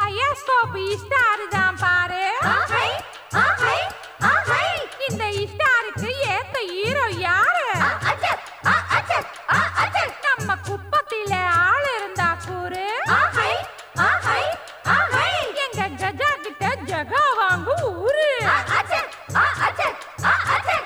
பையாஸ்கோப் star தான் பாரு ஆஹை ஆஹை ஆஹை இந்த ஸ்டாருக்கு ஏத்த ஹீரோ யாரு ஆ அச்சக் ஆ அச்சக் ஆ அச்சக் நம்ம குப்பத்தில ஆள் இருந்தா கூறு ஆஹை ஆஹை ஆஹை எங்க கஜா கிட்ட ஜகா வாங்கு ஊரு ஆ அச்சக் ஆ அச்சக் ஆ அச்சக்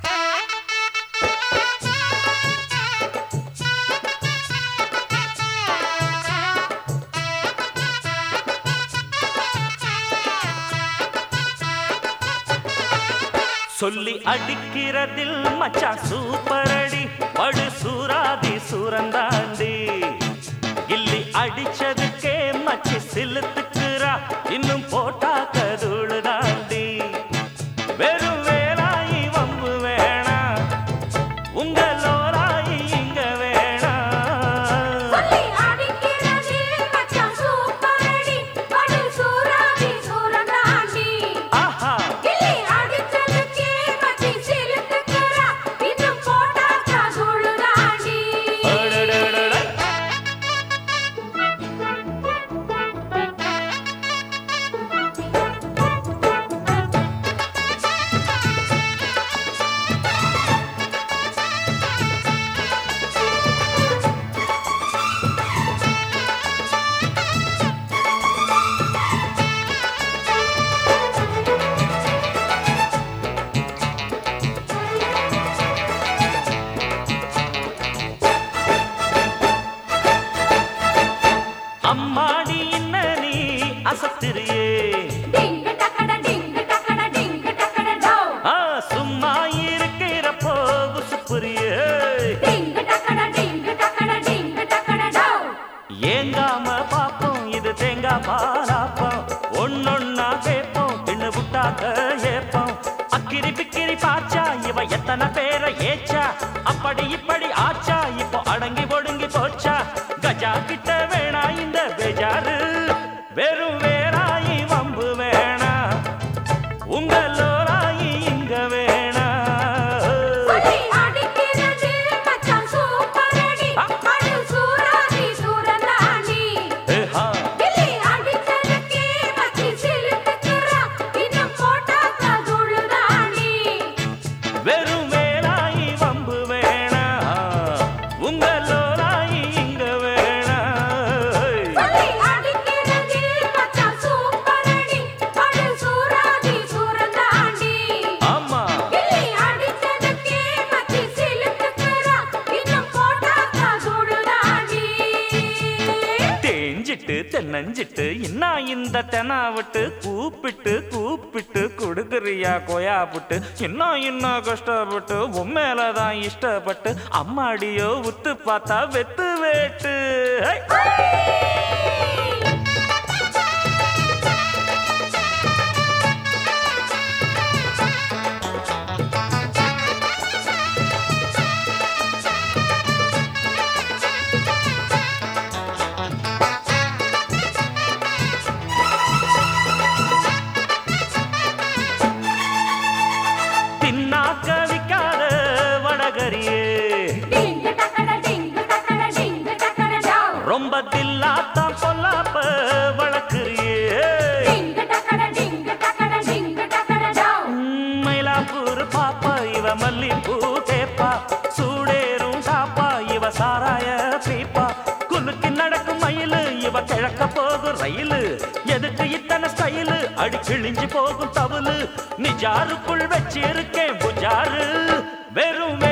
சொல்லி அடிக்கிறதில் மச்சான் சூப்பர் அடி படு சூராதி சூரந்தாண்டி கில்லி அடிச்சதுக்கே மச்சி சிலுத்துக்குறா இன்னும் போட்டா கதுழு தாண்டி வெறும் வேலாயி வம்பு வேணாம் உங்களோராயி இங்க வேணாம் சொல்லி அடிக்கிறது மச்சான் சூப்பர் அடி படு சூராதி சூரனாண்டி ஆஹா கிளி அடிச்சதுக்கே மச்சி சிலுத்துக்குறா இன்னும் போட்டாக்கா சுழுதாண்டி அடடடடட. அம்மாடி என்ன நீ அசத்திரியே டிங்கு டக்கட டிங்கு டக்கட டிங்கு டக்கட டோ ஆ சும்மா இருக்கிறப்போ உசுப்புரியே டிங்கு டக்கட டிங்கு டக்கட டிங்கு டக்கட டோ ஏங்காம பாப்போம் இது தேங்காய் பாலாப்போம் ஒன்னொன்னா கேட்போம் தின்னு விட்டாக்க ஏப்போம் அக்கிரி பிக்கிரி பாச்சா இவ எத்தனை பேரை ஏச்சா அப்படி இப்படி ஆச்சா இப்போ அடங்கி ஒடுங்கி போச்சா கஜா கிட்ட வேணா இந்த பெஜாரு வெறும் வேறாயி வம்பு வேணா உங்களோராயி இங்க வேணா சொல்லி அடிக்கிறது மச்சான் சூப்பர் அடி படு சூராதி சூரனாண்டி ஏஹா. கிளி அடிச்சதுக்கே மச்சி சிலுத்துக்குறா இன்னும் போட்டாக்கா சுழுதாண்டி வெறும் வேலாயி வம்பு வேணா உங்களோராயி இங்க வேணா சொல்லி அடிக்கிறது மச்சான் சூப்பர் அடி படு சூராதி சூரனாண்டி ஆமா கிளி அடிச்சதுக்கே மச்சி சிலுத்துக்குறா இன்னும் போட்டாக்கா சுழுதாண்டி தேஞ்சிட்டு தென்னஞ்சிட்டு இன்னா இந்த தெனாவிட்டு கூப்பிட்டு கூப்பிட்டு கொடுக்குறியா கொயா புட்டு இன்னும் இன்னும் கஷ்டப்பட்டு உண்மையிலதான் இஷ்டப்பட்டு அம்மாடியோ உத்து பார்த்தா வெத்து வேட்டு high! தின்னாக்க விக்காத வடகரியே Tinku டக்கட Tinku டக்கட Tinku டக்கட to ரொம்ப தில்லாத்தான் பொல்லாப்ப வளர்க்குறியே டிங்கு டக்கட டிங்கு டக்கட டிங்கு டக்கட டோ ம், மயிலாப்பூர் பாப்பா இவ மல்லிப்பூ கேப்பா சூடேறும் காப்பா இவ சாராய பீப்பா குலுக்கி நடக்கும் மயிலு இவ கிழக்க போகும் ரயிலு எதுக்கு இத்தனை ஸ்டைலு அடி கிழிஞ்சு போகும் தவுலு நிஜாருக்குள் வச்சிருக்கேன் புஜாரு வெறும்